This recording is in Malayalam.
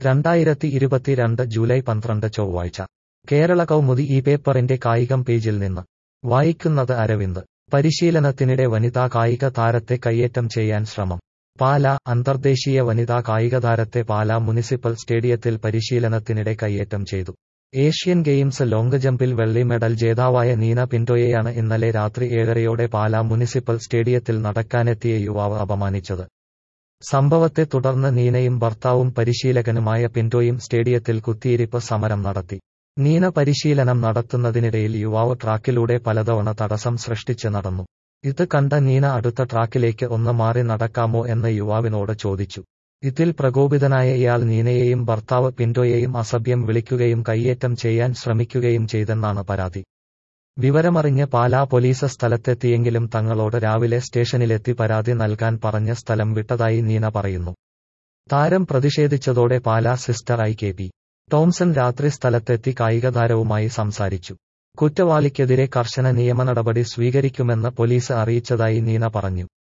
രണ്ടായിരത്തി ഇരുപത്തിരണ്ട് ജൂലൈ പന്ത്രണ്ട് ചൊവ്വാഴ്ച കേരള കൗമുദി ഈ പേപ്പറിന്റെ കായികം പേജിൽ നിന്ന് വായിക്കുന്നത് അരവിന്ദ് പരിശീലനത്തിനിടെ വനിതാ കായിക താരത്തെ കയ്യേറ്റം ചെയ്യാൻ ശ്രമം പാല അന്തർദേശീയ വനിതാ കായിക താരത്തെ പാല മുനിസിപ്പൽ സ്റ്റേഡിയത്തിൽ പരിശീലനത്തിനിടെ കയ്യേറ്റം ചെയ്തു ഏഷ്യൻ ഗെയിംസ് ലോങ് ജമ്പിൽ വെള്ളി മെഡൽ ജേതാവായ നീന പിന്റോയെയാണ് ഇന്നലെ രാത്രി ഏഴരയോടെ പാല മുനിസിപ്പൽ സ്റ്റേഡിയത്തിൽ നടക്കാനെത്തിയ യുവാവ് അപമാനിച്ചത് സംഭവത്തെ തുടർന്ന് നീനയും ഭർത്താവും പരിശീലകനുമായ പിന്റോയും സ്റ്റേഡിയത്തിൽ കുത്തിയിരിപ്പ് സമരം നടത്തി നീന പരിശീലനം നടത്തുന്നതിനിടയിൽ യുവാവ് ട്രാക്കിലൂടെ പലതവണ തടസ്സം സൃഷ്ടിച്ച് നടന്നു ഇത് കണ്ട നീന അടുത്ത ട്രാക്കിലേക്ക് ഒന്ന് മാറി നടക്കാമോ എന്ന് യുവാവിനോട് ചോദിച്ചു ഇതിൽ പ്രകോപിതനായ ഇയാൾ നീനയെയും ഭർത്താവ് പിന്റോയെയും അസഭ്യം വിളിക്കുകയും കയ്യേറ്റം ചെയ്യാൻ ശ്രമിക്കുകയും ചെയ്തെന്നാണ് പരാതി വിവരമറിഞ്ഞ് പാലാ പോലീസ് സ്ഥലത്തെത്തിയെങ്കിലും തങ്ങളോട് രാവിലെ സ്റ്റേഷനിലെത്തി പരാതി നൽകാൻ പറഞ്ഞ് സ്ഥലം വിട്ടതായി നീന പറയുന്നു താരം പ്രതിഷേധിച്ചതോടെ Pala sister I K P Tomson രാത്രി സ്ഥലത്തെത്തി കായികതാരവുമായി സംസാരിച്ചു കുറ്റവാളിക്കെതിരെ കർശന നിയമ നടപടി സ്വീകരിക്കുമെന്ന് പോലീസ് അറിയിച്ചതായി നീന പറഞ്ഞു